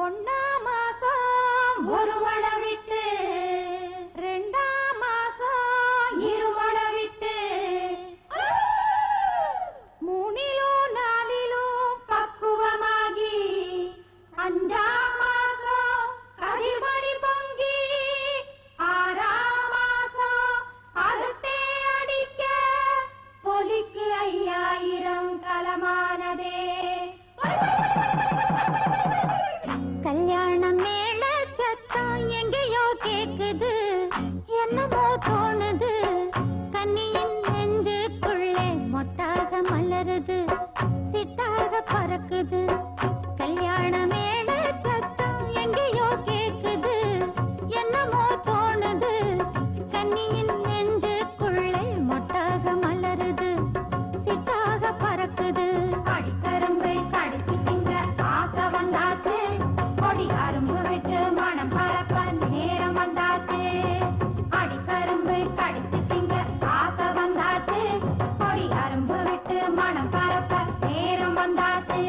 ஒண்ணாம் மாசம் ஒரு மழை விட்டு ரெண்டாம் மாசம் இரு மழை விட்டு மூணிலும் நாலிலும் பக்குவமாகி அஞ்சாம் மாசம் கதிர்மணி பொங்கி ஆறாம் மாசம் அறுத்தே அடிக்க பொலிக்கு ஐயாயிரம் கலமானதே கல்யாண மேல சத்தம் எங்கேயோ கேக்குது என்னமோ தோணுது கன்னியின் நெஞ்சுக்குள்ளே மொட்டாக மலருது சிட்டாக பறக்குது கல்யாண மேல சத்தம் எங்கேயோ கேக்குது என்னமோ தோணுது கன்னியின் நெஞ்சுக்குள்ளே மொட்டாக மலருது சிட்டாக பறக்குது அடிக்கரும்பை கடிச்சு திங்க ஆசை வந்தாச்சு கொடி அரும்பு விட்டு மனம் பரப்ப நேரம் வந்தாச்சு அடிக்கரும்பு கடிச்சு திங்க ஆசை வந்தாச்சு கொடி அரும்பு விட்டு மனம் பரப்ப நேரம் வந்தாச்சு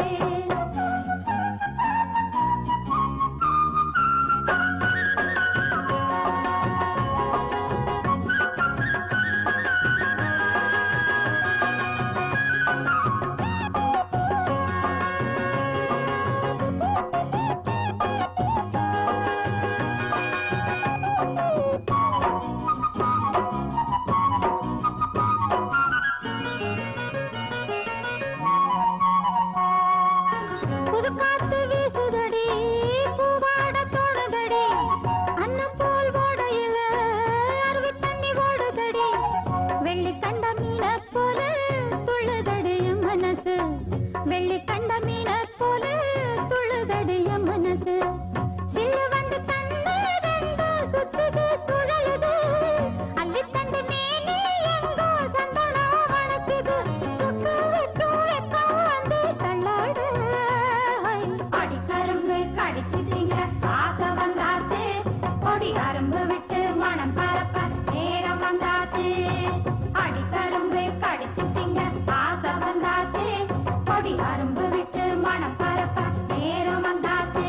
புது காத்து வீசுதடி பூவாட தோணுதடி அன்னம் போல் ஓடையில அருவி தண்ணி ஓடுதடி வெள்ளி கண்ட மீன போல துள்ளுதடி என் மனசு வெள்ளி கண்ட மீன போல துள்ளுதடி என் மனசு சில்லு வந்து தண்ணி ரெண்டு சுத்துது சுழலுது அள்ளி தண்டு மேலே எங்கோ சந்தனம் வணக்குது சுக்கு வெக்கும் வெக்கம் வந்து தள்ளாடு அடிக்கரும்பு கடிச்சு திங்க ஆசை வந்தாச்சு கொடி அரும்பு விட்டு மனம் பரப்ப நேரம் வந்தாச்சு அடிக்கரும்பு கடிச்சு திங்க ஆசை வந்தாச்சு கொடி அரும்பு விட்டு மனம் பரப்ப நேரம் வந்தாச்சு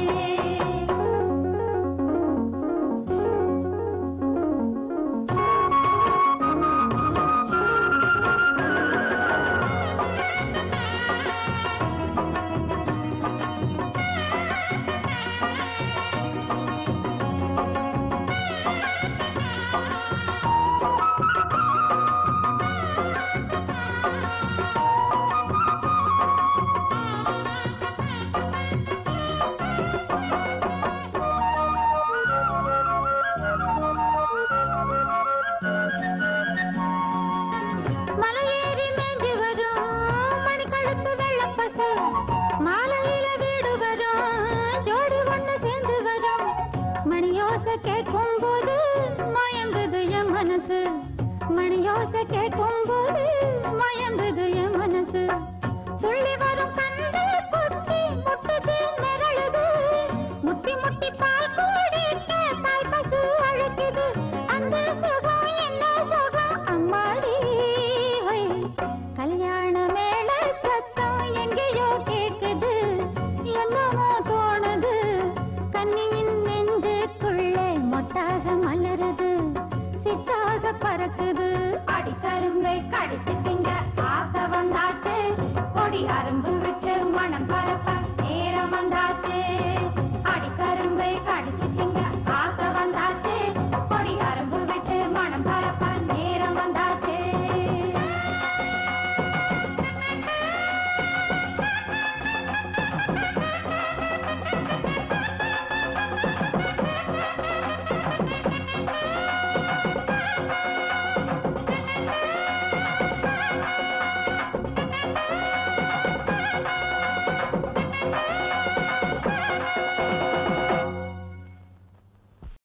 மலையேறி மேஞ்சு வரும் மணிக்கழுத்து வெள்ளப்பசு மாலையில வீடு வரும் ஜோடி ஒண்ணு சேர்ந்து வரும் மணியோசை கேட்கும் போது மயங்குது என் மனசு மணியோசை கேட்கும் போது மயங்குது என் மனசு துள்ளி வரும் கண்டு குட்டி முட்டுது மிரளுது முட்டி முட்டி பால் குடிக்க தாய் பசு அழுக்குது அந்த சுகம் என்ன சுகம் அம்மாடி ஹொய். கல்யாண மேல சத்தம் எங்கேயோ கேக்குது என்னமோ தோணுது கன்னியின் நெஞ்சுக்குள்ளே மொட்டாக மலருது சிட்டாக பறக்குது அடிக்கரும்பை கடிச்சு திங்க ஆசை வந்தாச்சு கொடி அரும்பு விட்டு மனம்